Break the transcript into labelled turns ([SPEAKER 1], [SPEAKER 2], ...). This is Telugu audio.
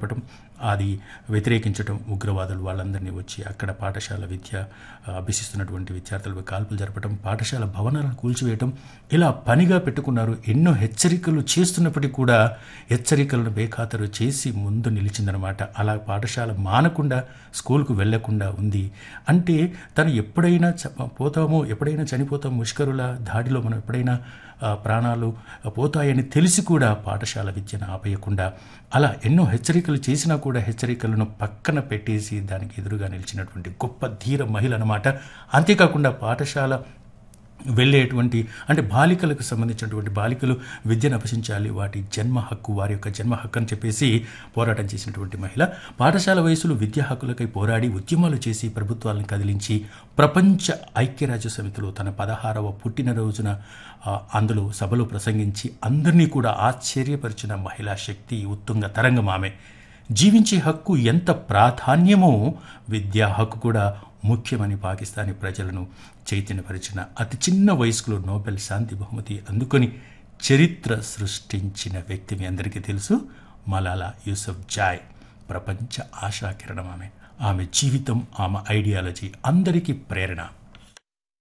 [SPEAKER 1] జరపడం అది వ్యతిరేకించడం ఉగ్రవాదులు వాళ్ళందరినీ వచ్చి అక్కడ పాఠశాల విద్య ఆ, అభ్యసిస్తున్నటువంటి విద్యార్థులపై కాల్పులు జరపడం పాఠశాల భవనాలను కూల్చివేయటం ఇలా పనిగా పెట్టుకున్నారు ఎన్నో హెచ్చరికలు చేస్తున్నప్పటికీ కూడా హెచ్చరికలను బేఖాతరు చేసి ముందు నిలిచిందనమాట అలా పాఠశాల మానకుండా స్కూల్కు వెళ్లకుండా ఉంది అంటే తను ఎప్పుడైనా చ- పోతామో ఎప్పుడైనా చనిపోతాం ముష్కరుల దాడిలో మనం ఎప్పుడైనా ఆ, ప్రాణాలు పోతాయని తెలిసి కూడా పాఠశాల విద్యను ఆపేయకుండా అలా ఎన్నో హెచ్చరికలు చేసినా కూడా హెచ్చరికలను పక్కన పెట్టేసి దానికి ఎదురుగా నిలిచినటువంటి గొప్ప ధీర మహిళ అన్నమాట అంతేకాకుండా పాఠశాల వెళ్ళేటువంటి అంటే బాలికలకు సంబంధించినటువంటి బాలికలు విద్యను అభ్యసించాలి వాటి జన్మ హక్కు వారి యొక్క జన్మ హక్కు అని చెప్పేసి పోరాటం చేసినటువంటి మహిళ పాఠశాల వయసులో విద్యా హక్కులకై పోరాడి ఉద్యమాలు చేసి ప్రభుత్వాలను కదిలించి ప్రపంచ ఐక్యరాజ్య సమితిలో తన పదహారవ పుట్టినరోజున ఆ, అందులో సభలో ప్రసంగించి అందరినీ కూడా ఆశ్చర్యపరిచిన మహిళా శక్తి ఉత్తుంగ తరంగం ఆమె జీవించే హక్కు ఎంత ప్రాధాన్యమో విద్యా హక్కు కూడా ముఖ్యమని పాకిస్తానీ ప్రజలను చైతన్యపరిచిన అతి చిన్న వయసులో నోబెల్ శాంతి బహుమతి అందుకొని చరిత్ర సృష్టించిన వ్యక్తి మీ అందరికీ తెలుసు మలాలా యూసఫ్ జాయ్ ప్రపంచ ఆశాకిరణం ఆమె ఆమె జీవితం ఆమె ఐడియాలజీ అందరికీ ప్రేరణ